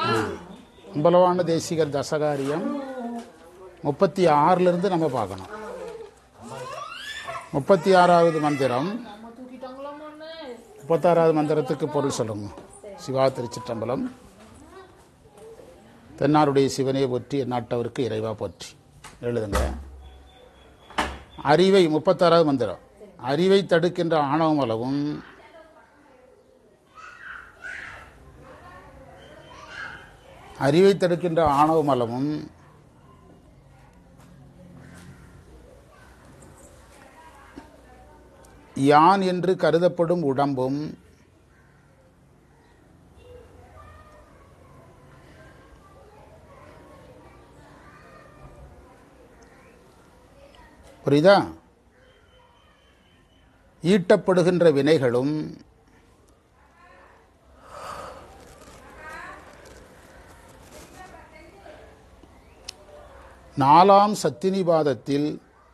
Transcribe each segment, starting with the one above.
அம்பலவான தேசிகர் தசகாரியம் முப்பத்தி ஆறிலிருந்து நம்ம பார்க்கணும் முப்பத்தி ஆறாவது மந்திரம் முப்பத்தாறாவது மந்திரத்துக்கு பொருள் சொல்லுங்க சிவா திருச்சிற்றம்பலம் தென்னாருடைய சிவனே போற்றி எந்நாட்டவருக்கு இறைவா போற்றி எழுதுங்க அறிவை முப்பத்தாறாவது மந்திரம் அறிவை தடுக்கின்ற ஆணவமளவும் அறிவை தடுக்கின்ற ஆணவமலமும் யான் என்று கருதப்படும் உடம்பும் புரியுதா ஈட்டப்படுகின்ற வினைகளும் நாலாம் சத்தினிபாதத்தில்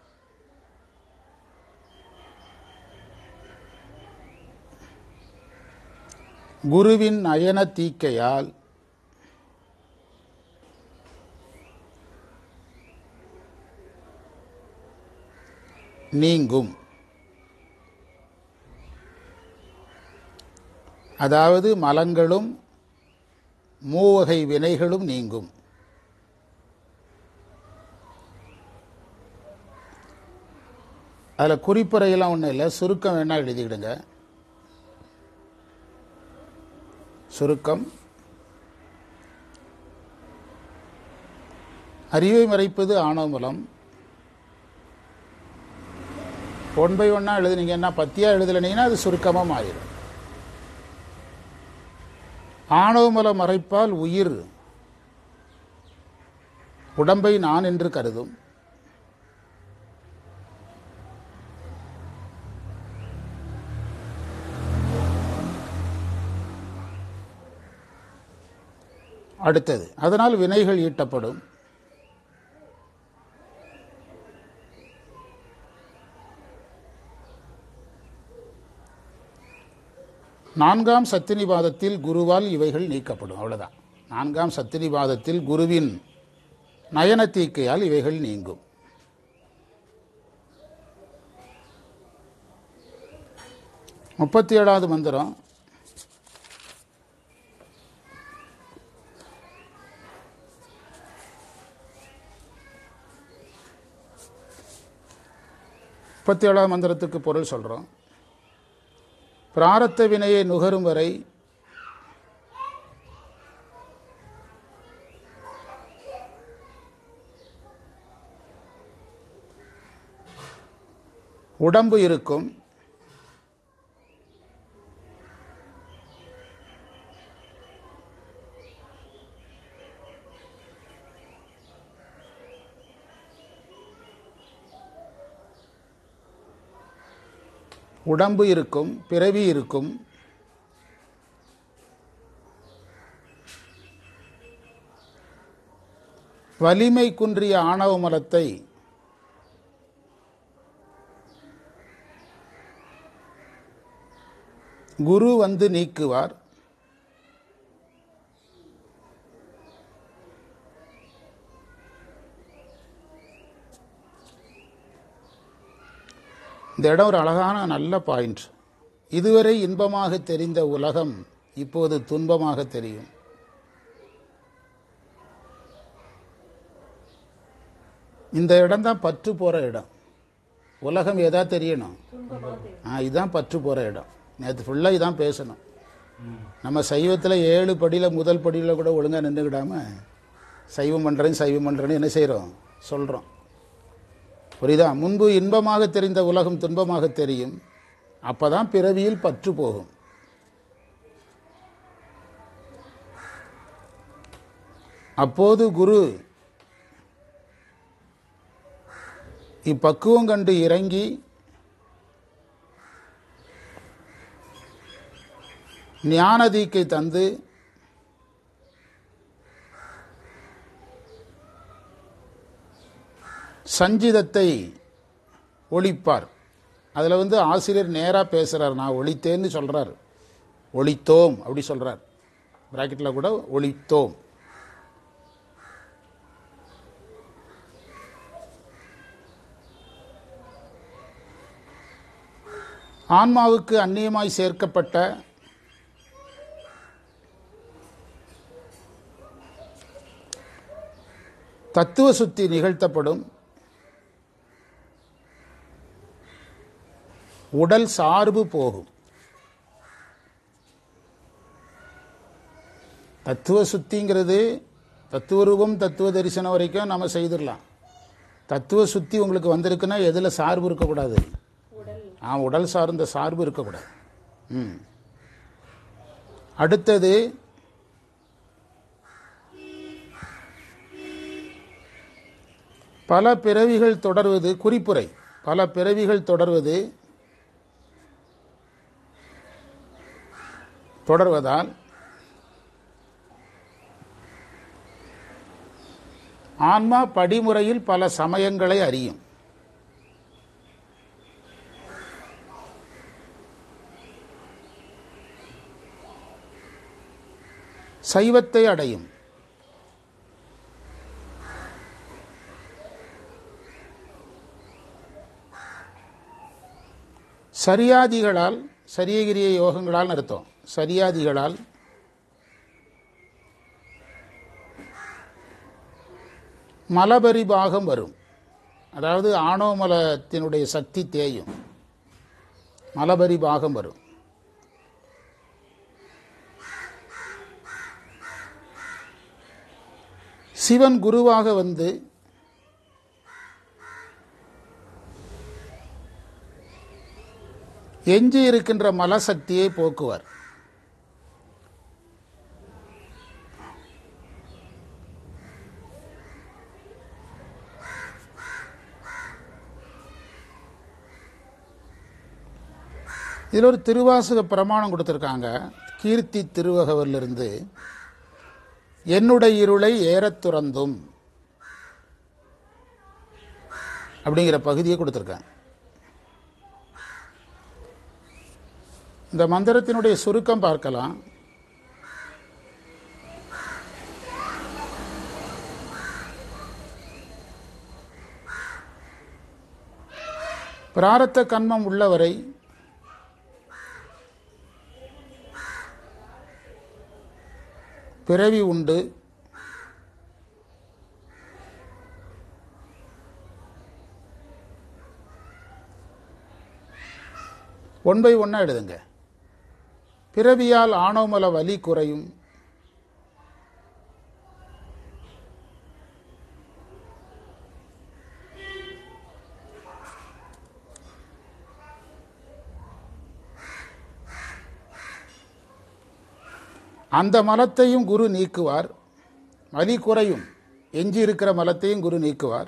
குருவின் நயன தீக்கையால் நீங்கும் அதாவது மலங்களும் மூவகை வினைகளும் நீங்கும் அதில் குறிப்புரையெல்லாம் ஒன்றும் இல்லை சுருக்கம் வேணால் எழுதிக்கிடுங்க சுருக்கம் அறிவை மறைப்பது ஆணவமலம் ஒன் பை ஒன்னாக எழுதுனீங்கன்னா பத்தியாக எழுதலைனீங்கன்னா அது சுருக்கமாக மாறிடும் ஆணவமலம் மறைப்பால் உயிர் உடம்பை நான் என்று கருதும் அடுத்தது அதனால் வினைகள் ஈட்டப்படும் நான்காம் சத்தினிபாதத்தில் குருவால் இவைகள் நீக்கப்படும் அவ்வளவுதான் நான்காம் சத்தினிபாதத்தில் குருவின் நயன தீக்கையால் இவைகள் நீங்கும் முப்பத்தி ஏழாவது மந்திரம் முப்பத்தி ஏழாவது மந்திரத்துக்கு பொருள் சொல்கிறோம் பிராரத்த வினையை நுகரும் வரை உடம்பு இருக்கும் உடம்பு இருக்கும் பிறவி இருக்கும் வலிமை குன்றிய ஆணவ மலத்தை குரு வந்து நீக்குவார் இந்த இடம் ஒரு அழகான நல்ல பாயிண்ட் இதுவரை இன்பமாக தெரிந்த உலகம் இப்போது துன்பமாக தெரியும் இந்த இடம் தான் பற்று போற இடம் உலகம் எதா தெரியணும் ஆ இதுதான் பற்று போற இடம் நேற்று ஃபுல்லாக இதான் பேசணும் நம்ம சைவத்தில் ஏழு படியில் முதல் படியில் கூட ஒழுங்காக நின்றுக்கிடாம சைவம் பண்ணுறேன் சைவம் பண்ணுறேன்னு என்ன செய்கிறோம் சொல்கிறோம் புரியுதா முன்பு இன்பமாக தெரிந்த உலகம் துன்பமாக தெரியும் அப்பதான் பிறவியில் பற்று போகும் அப்போது குரு இப்பக்குவம் கண்டு இறங்கி ஞானதீக்கை தந்து சஞ்சிதத்தை ஒழிப்பார் அதில் வந்து ஆசிரியர் நேராக பேசுகிறார் நான் ஒழித்தேன்னு சொல்கிறார் ஒழித்தோம் அப்படி சொல்கிறார் பிராக்கெட்டில் கூட ஒழித்தோம் ஆன்மாவுக்கு அந்நியமாய் சேர்க்கப்பட்ட தத்துவ சுத்தி நிகழ்த்தப்படும் உடல் சார்பு போகும் தத்துவ சுத்திங்கிறது தத்துவ ரூபம் தத்துவ தரிசனம் வரைக்கும் நம்ம செய்திடலாம் தத்துவ சுத்தி உங்களுக்கு வந்திருக்குன்னா எதில் சார்பு இருக்கக்கூடாது ஆ உடல் சார்ந்த சார்பு இருக்கக்கூடாது ம் அடுத்தது பல பிறவிகள் தொடர்வது குறிப்புரை பல பிறவிகள் தொடர்வது தொடர்வதால் ஆன்மா படிமுறையில் பல சமயங்களை அறியும் சைவத்தை அடையும் சரியாதிகளால் சரியகிரிய யோகங்களால் அர்த்தம் சரியாதிகளால் மலபரிபாகம் வரும் அதாவது ஆணவமலத்தினுடைய சக்தி தேயும் மலபரிபாகம் வரும் சிவன் குருவாக வந்து எஞ்சி இருக்கின்ற மலசக்தியை போக்குவார் இதில் ஒரு திருவாசக பிரமாணம் கொடுத்துருக்காங்க கீர்த்தி திருவகவிலிருந்து என்னுடைய இருளை ஏறத் துறந்தும் அப்படிங்கிற பகுதியை கொடுத்துருக்காங்க இந்த மந்திரத்தினுடைய சுருக்கம் பார்க்கலாம் பிராரத்த கண்மம் உள்ளவரை பிறவி உண்டு ஒன் பை ஒன்னா எழுதுங்க பிறவியால் ஆணவமல வலி குறையும் அந்த மலத்தையும் குரு நீக்குவார் வலி குறையும் எஞ்சி இருக்கிற மலத்தையும் குரு நீக்குவார்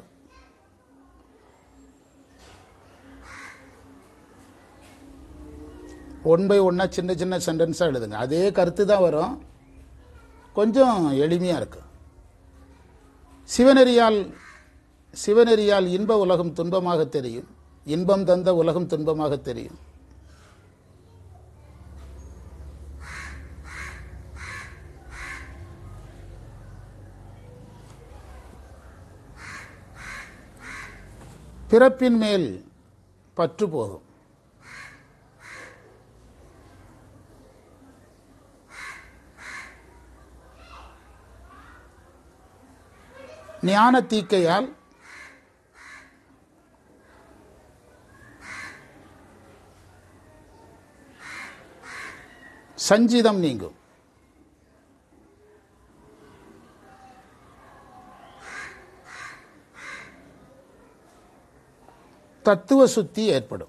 ஒன் பை ஒன்னா சின்ன சின்ன சென்டென்ஸாக எழுதுங்க அதே கருத்து தான் வரும் கொஞ்சம் எளிமையாக இருக்கு சிவனெறியால் சிவனெறியால் இன்ப உலகம் துன்பமாக தெரியும் இன்பம் தந்த உலகம் துன்பமாக தெரியும் பிறப்பின் மேல் பற்று போகும் ஞான தீக்கையால் சஞ்சிதம் நீங்கும் தத்துவ சுத்தி ஏற்படும்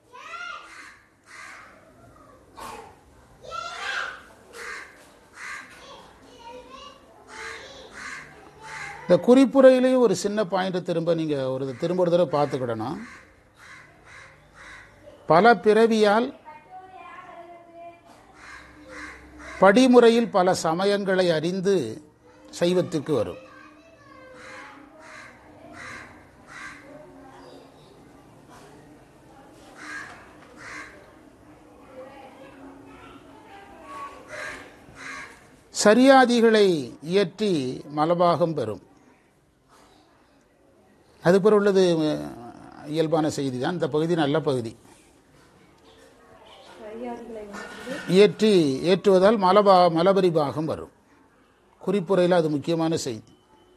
இந்த குறிப்புரையிலையும் ஒரு சின்ன பாயிண்ட் திரும்ப நீங்கள் ஒரு திரும்ப ஒரு தடவை பார்த்துக்கிடணும் பல பிறவியால் படிமுறையில் பல சமயங்களை அறிந்து சைவத்திற்கு வரும் சரியாதிகளை இயற்றி மலபாகம் பெறும் அது பிற உள்ளது அஹ், இயல்பான செய்தி தான் இந்த பகுதி நல்ல பகுதி வியாதிகளை உணர்ந்து இயற்றி ஏற்றுவதால் மலபா மலபரி பாகம் வரும் குறிப்புரையில் அது முக்கியமான செய்தி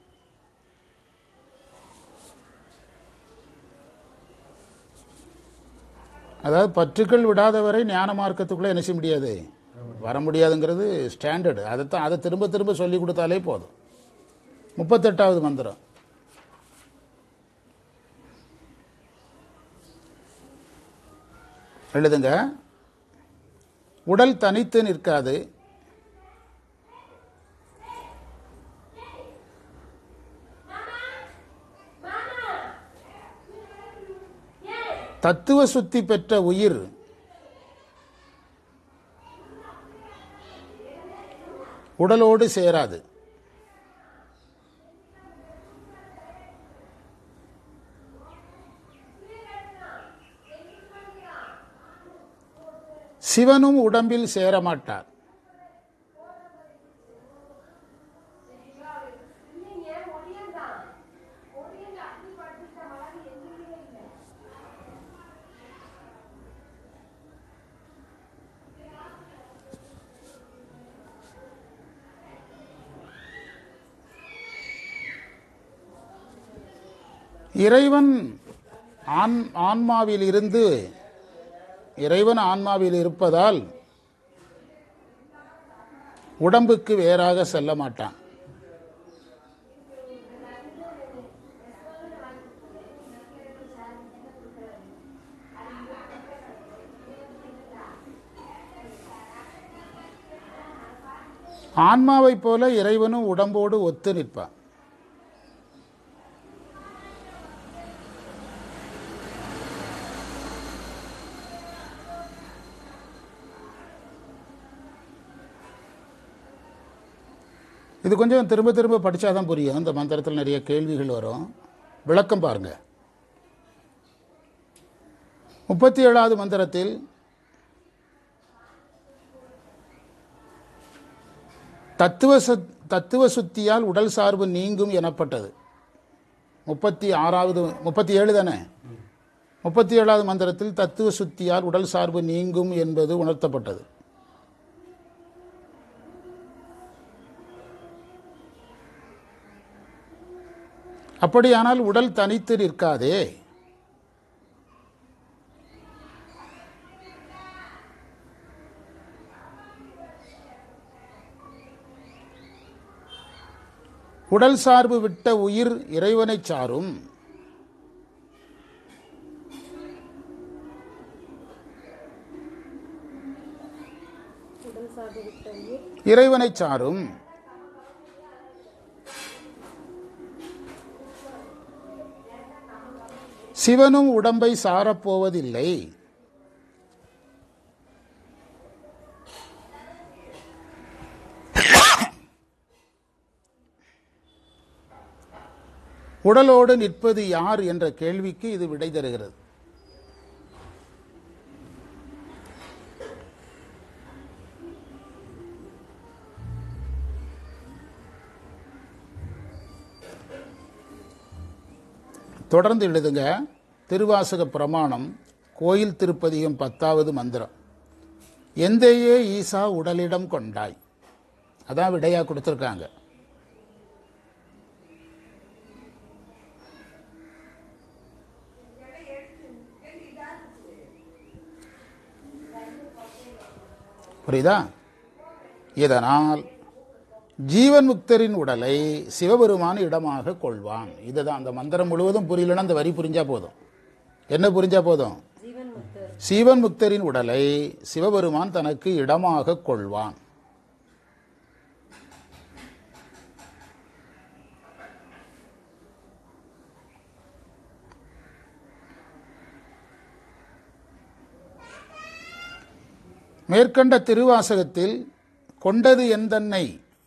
அதாவது பற்றுக்கள் விடாதவரை ஞான மார்க்கத்துக்குள்ளே என்ன செய்ய முடியாது வர முடியாதுங்கிறது ஸ்டாண்டர்டு அதைத்தான் அதை திரும்ப திரும்ப சொல்லி கொடுத்தாலே போதும் முப்பத்தெட்டாவது மந்திரம் எழுதுங்க உடல் தனித்து நிற்காது தத்துவ சுத்தி பெற்ற உயிர் உடலோடு சேராது சிவனும் உடம்பில் சேரமாட்டார் இறைவன் ஆன் ஆன்மாவில் இருந்து இறைவன் ஆன்மாவில் இருப்பதால் உடம்புக்கு வேறாக செல்ல மாட்டான் ஆன்மாவைப் போல இறைவனும் உடம்போடு ஒத்து நிற்பான் இது கொஞ்சம் திரும்ப திரும்ப படித்தாதான் புரியும் இந்த மந்திரத்தில் நிறைய கேள்விகள் வரும் விளக்கம் பாருங்க முப்பத்தி ஏழாவது மந்திரத்தில் தத்துவ சுத் தத்துவ சுத்தியால் உடல் சார்பு நீங்கும் எனப்பட்டது முப்பத்தி ஆறாவது முப்பத்தி ஏழு தானே முப்பத்தி ஏழாவது மந்திரத்தில் தத்துவ சுத்தியால் உடல் சார்பு நீங்கும் என்பது உணர்த்தப்பட்டது அப்படியானால் உடல் தனித்து நிற்காதே உடல் சார்பு விட்ட உயிர் இறைவனைச் சாரும் உடல் சார்பு விட்ட உயிர் இறைவனைச் சாரும் சிவனும் உடம்பை சாரப்போவதில்லை உடலோடு நிற்பது யார் என்ற கேள்விக்கு இது விடை தருகிறது தொடர்ந்து எழுதுங்க திருவாசக பிரமாணம் கோயில் திருப்பதிகம் பத்தாவது மந்திரம் எந்தையே ஈசா உடலிடம் கொண்டாய் அதான் விடையா கொடுத்துருக்காங்க புரியுதா இதனால் ஜீவன் முக்தரின் உடலை சிவபெருமான் இடமாக கொள்வான் இதுதான் அந்த மந்திரம் முழுவதும் புரியலன்னா அந்த வரி புரிஞ்சா போதும் என்ன புரிஞ்சா போதும் ஜீவன் முக்தர் சீவன் முக்தரின் உடலை சிவபெருமான் தனக்கு இடமாக கொள்வான் மேற்கண்ட திருவாசகத்தில் கொண்டது எந்தன்னை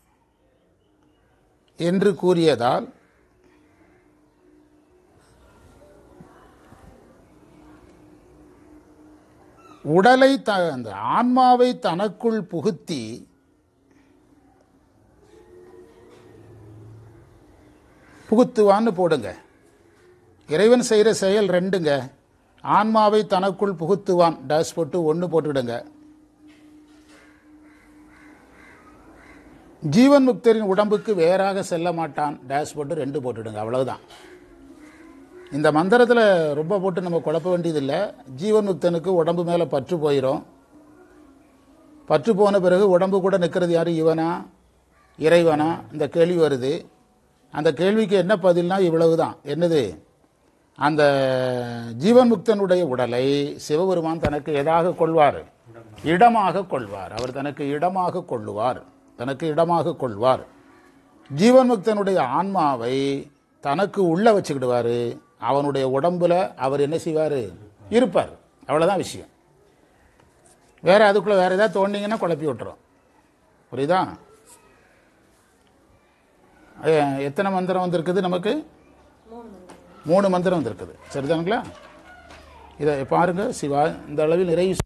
என்று கூறியதால் உடலை த அந்த ஆன்மாவை தனக்குள் புகுத்தி புகுத்துவான்னு போடுங்க இறைவன் செய்கிற செயல் ரெண்டுங்க ஆன்மாவை தனக்குள் புகுத்துவான் டேஷ் போட்டு ஒன்று போட்டுவிடுங்க ஜீவன் முக்தரின் உடம்புக்கு வேறாக செல்ல மாட்டான் டேஷ் போட்டு ரெண்டு போட்டுடுங்க அவ்வளவுதான் இந்த மந்திரத்தில் ரொம்ப போட்டு நம்ம குழப்ப வேண்டியதில்லை ஜீவன் முக்தனுக்கு உடம்பு மேலே பற்று போயிடும் பற்று போன பிறகு உடம்பு கூட நிற்கிறது யாரு இவனா இறைவனா இந்த கேள்வி வருது அந்த கேள்விக்கு என்ன பதில்னா இவ்வளவுதான் என்னது அந்த ஜீவன் முக்தனுடைய உடலை சிவபெருமான் தனக்கு எதாக கொள்வார் இடமாக கொள்வார் அவர் தனக்கு இடமாக கொள்ளுவார் தனக்கு இடமாக கொள்வார் ஜீவன் முக்தனுடைய ஆன்மாவை தனக்கு உள்ள வச்சுக்கிடுவார் அவனுடைய உடம்புல அவர் என்ன செய்வார் இருப்பார் அவ்வளவுதான் விஷயம் வேற அதுக்குள்ள வேற ஏதாவது தோண்டிங்கன்னா குழப்பி விட்டுரும் புரியுதா எ- எத்தனை மந்திரம் வந்திருக்குது நமக்கு மூணு மந்திரம் மூணு மந்திரம் வந்திருக்குது சரிதானுங்களா இதை பாருங்க சிவா இந்த அளவில் நிறைவு